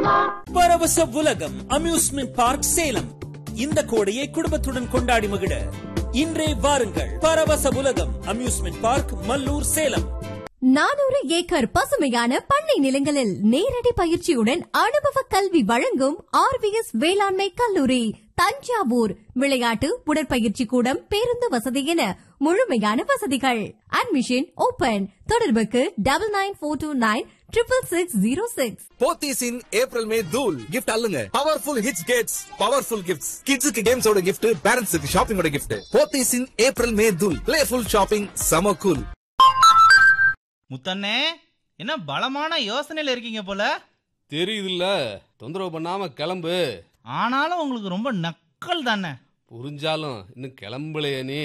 பரவச உலகம் amusement park Salem இந்த கோடையை குடும்பத்துடன் கொண்டாடி மகிழ இன்றே வாருங்கள் பரவச உலகம் அம்யூஸ்மெண்ட் பார்க் மல்லூர் சேலம் நானூறு ஏக்கர் பசுமையான பண்ணை நிலங்களில் நேரடி பயிற்சியுடன் அனுபவ கல்வி வழங்கும் ஆர்விஎஸ் வேளாண்மை கல்லூரி தஞ்சாவூர் விளையாட்டு உடற்பயிற்சி கூடம் பேருந்து வசதி என முழுமையான வசதிகள் அட்மிஷன் ஓபன் தொடர்புக்கு double nine four two nine triple six zero six Pothys in April May தூல் கிஃப்ட் அல்லுங்க பவர்ஃபுல் ஹிட்ஸ் கேட்ஸ் பவர்ஃபுல் கிஃப்ட்ஸ் கிட்ஸுக்கு கேம்ஸோட கிஃப்ட் பேரண்ட்ஸுக்கு ஷாப்பிங்கோட gift Pothys in April May தூல் பிளேஃபுல் ஷாப்பிங் சம கூல் முத்தண்ணே என்ன பலமான யோசனையில இருக்கீங்க போல தெரியுதுல்ல தொந்தரவு பண்ணாம கிளம்பு ஆனாலும் உங்களுக்கு ரொம்ப நக்கல் தானே புரிஞ்சாலும் இன்னும் கிளம்பலையே நீ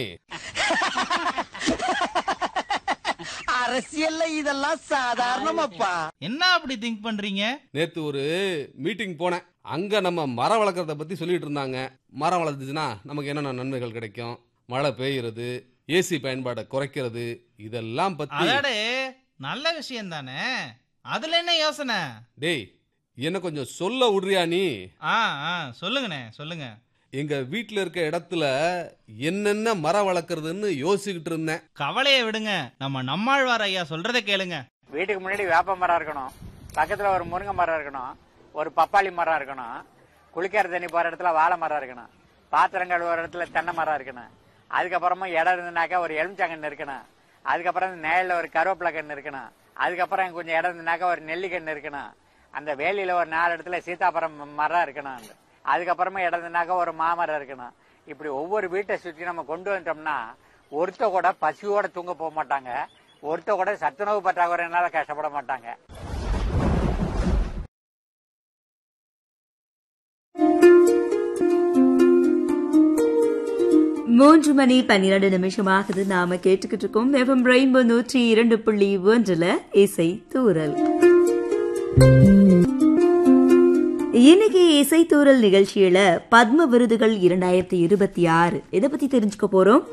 அரசியல்ல இதெல்லாம் சாதாரணமாப்பா என்ன அப்படி திங்க் பண்றீங்க நேத்து ஒரு மீட்டிங் போனேன் அங்க நம்ம மரம் வளர்க்கறத பத்தி சொல்லிட்டு இருந்தாங்க மரம் வளர்த்துச்சுன்னா நமக்கு என்னென்ன நன்மைகள் கிடைக்கும் மழை பெய்யுறது ஏசி பயன்பாடை குறைக்கிறது இதெல்லாம் பத்தி அதாடே நல்ல விஷயம் தானே அதுல என்ன யோசனை டேய் என்ன கொஞ்சம் சொல்ல விடுறியா நீ ஆ ஆ சொல்லுங்கண்ணே சொல்லுங்க எங்க வீட்ல இருக்க இடத்துல என்னென்ன மரம் வளர்க்கறதுன்னு யோசிச்சுக்கிட்டு இருந்தேன் கவலையை விடுங்க நம்ம நம்மாழ்வார் ஐயா சொல்றதை கேளுங்க வீட்டுக்கு முன்னாடி வேப்ப மரம் இருக்கணும் பக்கத்துல ஒரு முருங்கை மரம் இருக்கணும் ஒரு பப்பாளி மரம் இருக்கணும் குளிக்கிற தண்ணி போற இடத்துல வாழை மரம் இருக்கணும் பாத்திரம் கழுவுற இடத்துல தென்னை மரம் இருக்கணும் அதுக்கப்புறமா இடம் இருந்துனாக்கா ஒரு எலுமிச்சங்கன்று இருக்கணும் அதுக்கப்புறம் நேரில் ஒரு கருவேப்பிலை கன்று இருக்கணும் அதுக்கப்புறம் கொஞ்சம் இடம் இருந்துனாக்கா ஒரு நெல்லிக்கன்று இருக்கணும் அந்த வேலியில ஒரு நாலு இடத்துல சீதாபுரம் மரம் இருக்கணும் அதுக்கப்புறமா இடம் இருந்துனாக்கா ஒரு மாமரம் இருக்கணும் இப்படி ஒவ்வொரு வீட்டை சுற்றி நம்ம கொண்டு வந்துட்டோம்னா ஒருத்த கூட பசியோட தூங்க போக மாட்டாங்க ஒருத்த கூட சத்துணவு பற்றாக்குறையினால கஷ்டப்பட மாட்டாங்க மூன்று மணி பன்னிரண்டு நிமிஷம் ஆகுது நாம கேட்டுக்கிட்டு இருக்கோம் எஃப்எம் ரெயின்போ நூற்றி இரண்டு புள்ளி ஒன்றுல இசை தூரல் இன்னைக்கு இசை தூரல் நிகழ்ச்சியில பத்ம விருதுகள் இரண்டாயிரத்தி இருபத்தி ஆறு இதை பத்தி தெரிஞ்சுக்க போறோம்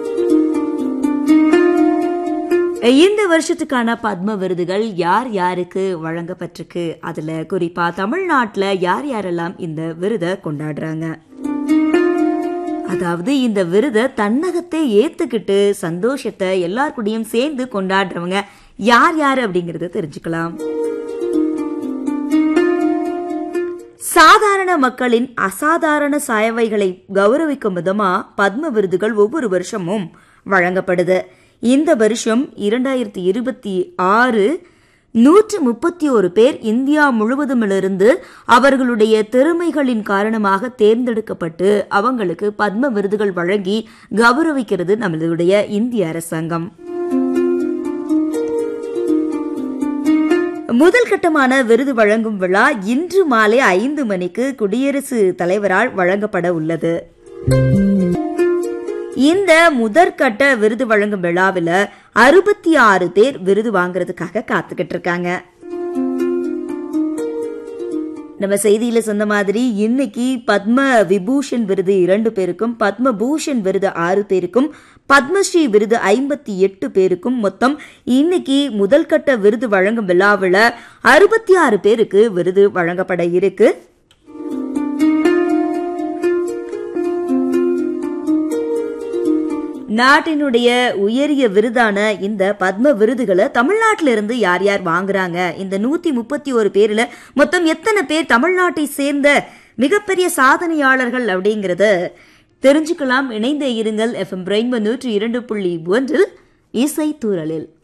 இந்த வருஷத்துக்கான பத்ம விருதுகள் யார் யாருக்கு வழங்கப்பட்டிருக்கு அதுல குறிப்பா தமிழ்நாட்டுல யார் யாரெல்லாம் இந்த விருதை கொண்டாடுறாங்க அதாவது இந்த விருதை தன்னகத்தை ஏத்துக்கிட்டு சந்தோஷத்தை எல்லார் கூடயும் சேர்ந்து கொண்டாடுறவங்க யார் யார் அப்படிங்கறத தெரிஞ்சுக்கலாம் சாதாரண மக்களின் அசாதாரண சாயவைகளை கௌரவிக்கும் விதமா பத்ம விருதுகள் ஒவ்வொரு வருஷமும் வழங்கப்படுது இந்த வருஷம் இரண்டாயிரத்தி இருபத்தி ஆறு நூற்று முப்பத்தி ஒரு பேர் இந்தியா முழுவதுமிலிருந்து அவர்களுடைய திறமைகளின் காரணமாக தேர்ந்தெடுக்கப்பட்டு அவங்களுக்கு பத்ம விருதுகள் வழங்கி கௌரவிக்கிறது நம்மளுடைய இந்திய அரசாங்கம் முதல் கட்டமான விருது வழங்கும் விழா இன்று மாலை ஐந்து மணிக்கு குடியரசு தலைவரால் வழங்கப்பட உள்ளது இந்த முதற்கட்ட விருது வழங்கும் விழாவில் அறுபத்தி ஆறு பேர் விருது வாங்குறதுக்காக காத்துக்கிட்டு இருக்காங்க நம்ம செய்தியில சொன்ன மாதிரி இன்னைக்கு பத்ம விபூஷன் விருது இரண்டு பேருக்கும் பத்ம பூஷன் விருது ஆறு பேருக்கும் பத்மஸ்ரீ விருது ஐம்பத்தி எட்டு பேருக்கும் மொத்தம் இன்னைக்கு முதல் கட்ட விருது வழங்கும் விழாவில் அறுபத்தி ஆறு பேருக்கு விருது வழங்கப்பட இருக்கு நாட்டினுடைய உயரிய விருதான இந்த பத்ம விருதுகளை தமிழ்நாட்டில இருந்து யார் யார் வாங்குறாங்க இந்த நூத்தி முப்பத்தி ஒரு பேர்ல மொத்தம் எத்தனை பேர் தமிழ்நாட்டை சேர்ந்த மிகப்பெரிய சாதனையாளர்கள் அப்படிங்கறத தெரிஞ்சுக்கலாம் இணைந்தே இருங்கள் எஃப்எம் பிரெயின் நூற்றி இரண்டு புள்ளி ஒன்றில் இசை தூரலில்